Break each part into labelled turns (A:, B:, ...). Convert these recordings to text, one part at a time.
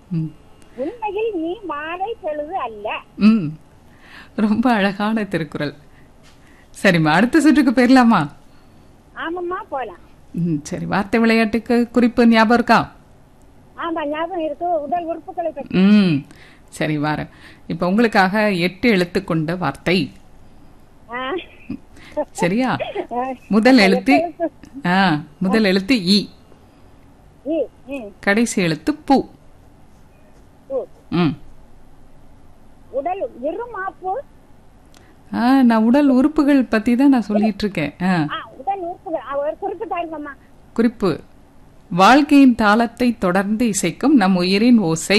A: ம்
B: உண்மையில் நீ மாலை பொழுது அல்ல
A: ம் ரொம்ப அழகான திருக்குறள் சரிம்மா அடுத்த சுற்றுக்கு போயிடலாமா
B: ஆமாம்மா போலாம்
A: ம் சரி வார்த்தை விளையாட்டுக்கு குறிப்பு ஞாபகம் இருக்கா
B: ஆமா ஞாபகம் இருக்கு உடல் உறுப்புகளை பற்றி
A: ம் சரி வாரேன் இப்போ உங்களுக்காக எட்டு எழுத்து கொண்ட வார்த்தை
B: ஆ.
A: சரியா
B: ஆ.
A: முதல் எழுத்து ஆ முதல் எழுத்து இ
B: இ, ம்,
A: கடைசி எழுத்து பூ
B: உ.
A: ம்
B: உடல் இருமாப்பு
A: ஆ நான் உடல் உறுப்புகள் பத்தி தான் நான் சொல்லிட்டு இருக்கேன் ஆ
B: ஆ, உடல் உறுப்புகள் ஆ, ஒரு குறிப்பு தாருங்கம்மா
A: குறிப்பு வாழ்க்கையின் தாளத்தை தொடர்ந்து இசைக்கும் நம் உயிரின் ஓசை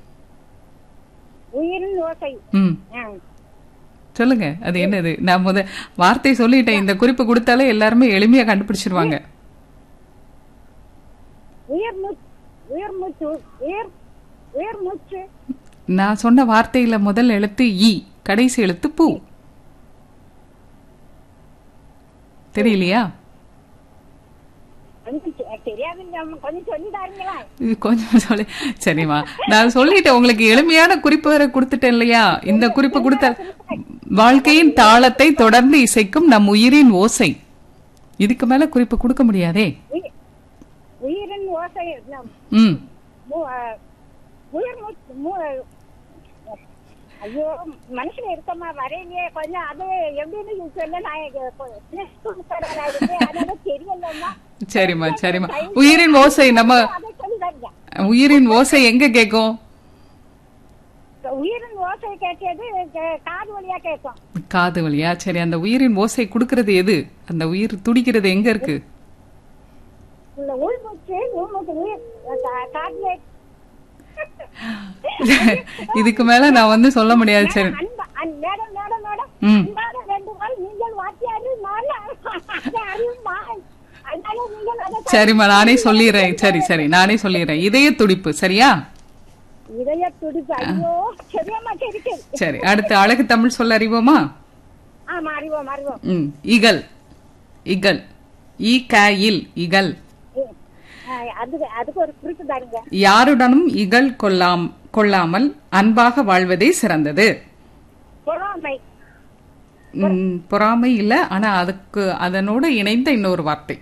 B: உயிரின் ஓசை
A: ம்
B: ஆ.
A: சொல்லுங்க அது என்னது நான் முத வார்த்தை சொல்லிட்டேன் இந்த குறிப்பு கொடுத்தாலே எல்லாருமே எளிமையா கண்டுபிடிச்சிருவாங்க
B: உயர் மூச்சு உயர் மூச்சு உயர் உயர் மூச்சு
A: நான் சொன்ன வார்த்தையில முதல் எழுத்து இ கடைசி எழுத்து பூ தெரியலையா
B: கொஞ்சம் தெ- தெரியாதுங்க அம்மா. கொஞ்சம் சொல்லி தாருங்களா
A: இது கொஞ்சம் சொல்லி சரிம்மா நான் சொல்லிட்டேன் உங்களுக்கு எளிமையான குறிப்பு வேற கொடுத்துட்டேன் இல்லையா இந்த குறிப்பு கொடுத்த வாழ்க்கையின் தாளத்தை தொடர்ந்து இசைக்கும் நம் உயிரின் ஓசை இதுக்கு மேல குறிப்பு கொடுக்க முடியாதே
B: உயி- உயிரின் ஓசை நம்
A: ம்
B: மூ- ஆ, உயிர் மூச்சு மூ- ஐயோ மனசுல இருக்கமா வரையிலேயே கொஞ்சம் அது எப்படின்னு சொல்ல நான் இங்க கொ- தரதா இருக்கு. அதனால தெரியலம்மா
A: சரிம்மா சரிம்மா உயிரின் ஓசை நம்ம
B: அதை சொல்லி தாருங்க
A: உயிரின் ஓசை எங்க கேட்கும்
B: உயிரின் ஓசை கேட்டது கே- காது வழியா கேட்கும்
A: காது வழியா சரி அந்த உயிரின் ஓசை கொடுக்கறது எது அந்த உயிர் துடிக்கிறது எங்க இருக்கு
B: இந்த உள்மூச்சு உள்மூச்சு உயிர் கா- காதுல
A: இதுக்கு மேல நான் வந்து சொல்ல முடியாது சரி
B: அன்பா அன்- மேடம் மேடம் மேடம்
A: ம்
B: அன்பான வேண்டுகோள் நீங்கள் வாத்தியாரு நான் அறிவுமா அதனால நீங்கள் அதை
A: சரிம்மா நானே சொல்லிடுறேன் சரி சரி நானே சொல்லிடுறேன் இதய துடிப்பு சரியா
B: இதய துடிப்பு ஐயோ சரியாம்மா சரி சரி
A: சரி அடுத்து அழகு தமிழ் சொல்ல அறிவோமா
B: ஆமா அறிவோம் அறிவோம்
A: ம் இகல் இகல் ஈ க இல் இகல்
B: ம். ஆ, அதுக்கு அதுக்கு ஒரு குறிப்பு தாருங்க
A: யாருடனும் இகல் கொல்லாம் கொள்ளாமல் அன்பாக வாழ்வதே சிறந்தது
B: பொறாமை
A: ம், பொறாமை இல்ல ஆனா அதுக்கு அதனோடு இணைந்த இன்னொரு வார்த்தை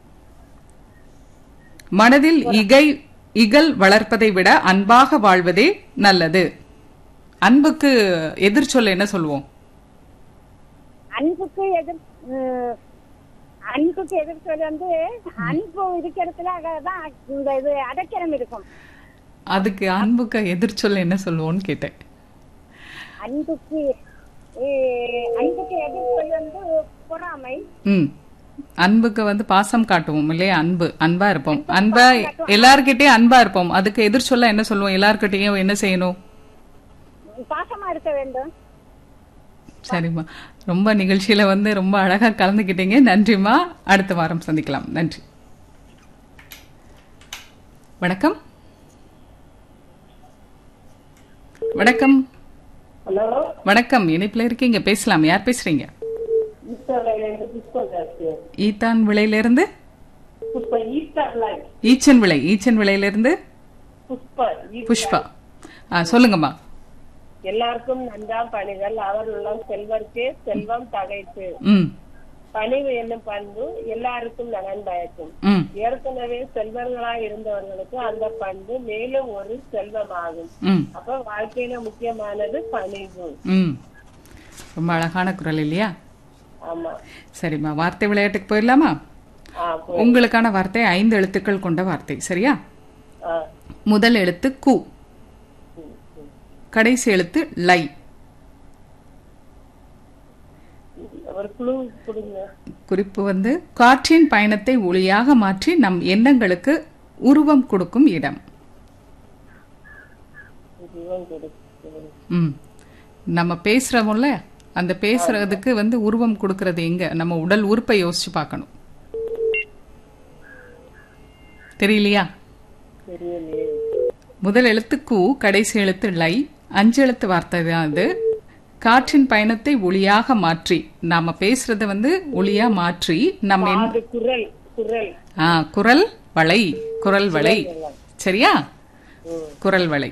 A: மனதில் இகை இகல் வளர்ப்பதை விட அன்பாக வாழ்வதே நல்லது அன்புக்கு எதிர்ச்சொல் என்ன சொல்லுவோம்
B: அன்புக்கு எதிர் ம், அன்புக்கு எதிர்ப்பு வந்து அன்பு இருக்கிறதுல தான் இந்த இது அடைக்கலம் இருக்கும்
A: அதுக்கு அன்புக்கு எதிர்ச்சொல் என்ன சொல்லுவோம்னு கேட்டேன்
B: அன்புக்கு ஏ, அன்புக்கு எதிர்ப்பு வந்து பொறாமை
A: ம் அன்புக்கு வந்து பாசம் காட்டுவோம் இல்லையா அன்பு அன்பா இருப்போம் அன்பா எல்லார்கிட்டயும் அன்பா இருப்போம் அதுக்கு எதிர்ச்சொல்ல என்ன சொல்லுவோம் எல்லார்கிட்டயும் என்ன செய்யணும்
B: பாசமா இருக்க வேண்டும்
A: சரிம்மா ரொம்ப நிகழ்ச்சியில வந்து ரொம்ப அழகா கலந்துக்கிட்டீங்க நன்றிம்மா அடுத்த வாரம் சந்திக்கலாம் நன்றி வணக்கம் வணக்கம்
C: ஹலோ
A: வணக்கம் இணைப்புல இருக்கீங்க பேசலாம் யார் பேசுறீங்க
C: ஈஸ்டர்லேருந்து புஷ்பம் பேசுறேன்
A: ஈத்தான் விளையிலிருந்து
C: புஷ்ப ஈஸ்டர்ல
A: ஈச்சன் விளை ஈச்சன் விளையிலிருந்து
C: புஷ்ப ஈ-
A: புஷ்பா ஆ சொல்லுங்கம்மா
C: எல்லாருக்கும் நன்றாம் பணிகள் அவர் உள்ளம் செல்வர்க்கே செல்வம் தகைத்து
A: ம்
C: பணிவு என்னும் பண்பு எல்லாருக்கும் நலன் பயக்கும்
A: ம்
C: ஏற்கனவே செல்வர்களாய் இருந்தவர்களுக்கு அந்த பண்பு மேலும் ஒரு செல்வமாகும்
A: ம்
C: அப்ப வாழ்க்கையில முக்கியமானது பணிவு
A: ம் ரொம்ப அழகான குரல் இல்லையா
C: ஆமா
A: சரிம்மா வார்த்தை விளையாட்டுக்கு போயிடலாமா
C: ஆ, போ-
A: உங்களுக்கான வார்த்தை ஐந்து எழுத்துக்கள் கொண்ட வார்த்தை சரியா
C: ஆ.
A: முதல் எழுத்து கு கடைசி எழுத்து லை
C: ஒரு குழு கொடுங்க
A: குறிப்பு வந்து காற்றின் பயணத்தை ஒளியாக மாற்றி நம் எண்ணங்களுக்கு உருவம் கொடுக்கும் இடம்
C: உருவம் கொடுங்க
A: ம் நம்ம பேசுறோம்ல அந்த பேசுறதுக்கு வந்து உருவம் கொடுக்கறது எங்க நம்ம உடல் உறுப்பை யோசிச்சு பார்க்கணும் தெரியலையா
C: தெரியலையே
A: முதல் எழுத்து கு கடைசி எழுத்து லை அஞ்சு எழுத்து வார்த்தை தான் அது காற்றின் பயணத்தை ஒளியாக மாற்றி நாம பேசுறத வந்து ஒளியா மாற்றி நம்ம என்-
C: அது குரல் குரல்
A: ஆ, குரல் வளை குரல் வளை சரியா குரல் வளை